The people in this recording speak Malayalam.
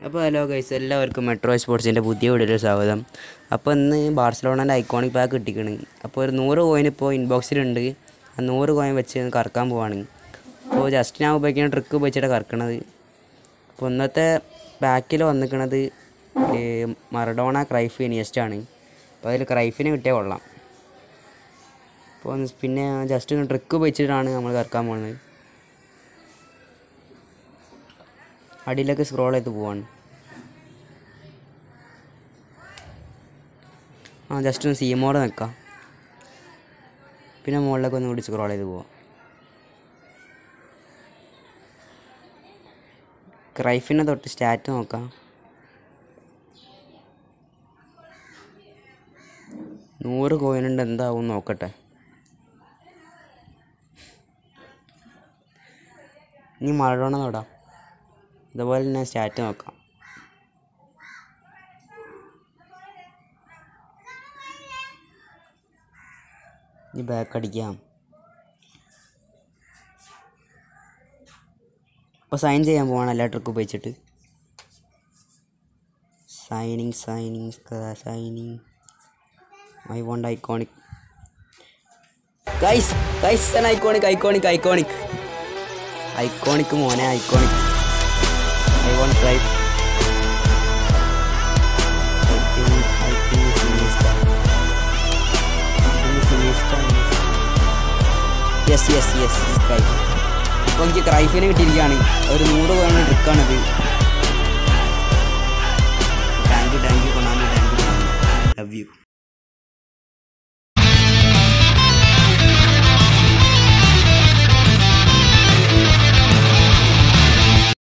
അപ്പോൾ ഹലോ ഗൈസ് എല്ലാവർക്കും മെട്രോ സ്പോർട്സിൻ്റെ പുതിയ വീഡിയോയിൽ സ്വാഗതം അപ്പോൾ ഇന്ന് ബാർസലോണൻ്റെ ഐക്കോണിക് പാക്ക് കിട്ടിക്കണ് അപ്പോൾ ഒരു നൂറ് കോയിൻ ഇപ്പോൾ ഇൻബോക്സിലുണ്ട് ആ നൂറ് കോയിൻ വെച്ച് കറക്കാൻ പോവാണ് അപ്പോൾ ജസ്റ്റ് ഞാൻ ഉപയോഗിക്കുന്ന ട്രിക്ക് ഉപയോഗിച്ചിട്ട് കറക്കണത് അപ്പോൾ ഇന്നത്തെ പാക്കിൽ വന്നിക്കണത് ഈ മറഡോണ ക്രൈഫ് ഇനിയസ്റ്റ് ആണ് അപ്പോൾ അതിൽ ക്രൈഫിന് കിട്ടിയാൽ കൊള്ളാം അപ്പോൾ ഒന്ന് പിന്നെ ജസ്റ്റ് ട്രിക്ക് ഉപയോഗിച്ചിട്ടാണ് നമ്മൾ കറക്കാൻ പോകുന്നത് അടിയിലേക്ക് സ്ക്രോൾ ചെയ്ത് പോവാണ് ആ ജസ്റ്റ് ഒന്ന് സീമോടെ നിൽക്കാം പിന്നെ മുകളിലേക്ക് ഒന്ന് കൂടി സ്ക്രോൾ ചെയ്ത് പോവാം ക്രൈഫിനെ തൊട്ട് സ്റ്റാറ്റ് നോക്കാം നൂറ് കോയിനുണ്ട് എന്താവും നോക്കട്ടെ ഇനി മഴണ തൊടാം ഇതുപോലെ തന്നെ സ്റ്റാറ്റ് നോക്കാം ഇനി ബാക്ക് അടിക്കാം അപ്പോൾ സൈൻ ചെയ്യാൻ പോവാണ് എല്ലാ ട്രിക്ക് ഉപയോഗിച്ചിട്ട് signing signing signing I want iconic guys guys iconic iconic iconic iconic മോനെ iconic I want try yes yes yes Cruyff അപ്പോൾ എനിക്ക് ക്രൈഫിന് കിട്ടിയിരിക്കുകയാണ് ഒരു നൂറ് കോയിന് ട്രിക്കാണിത്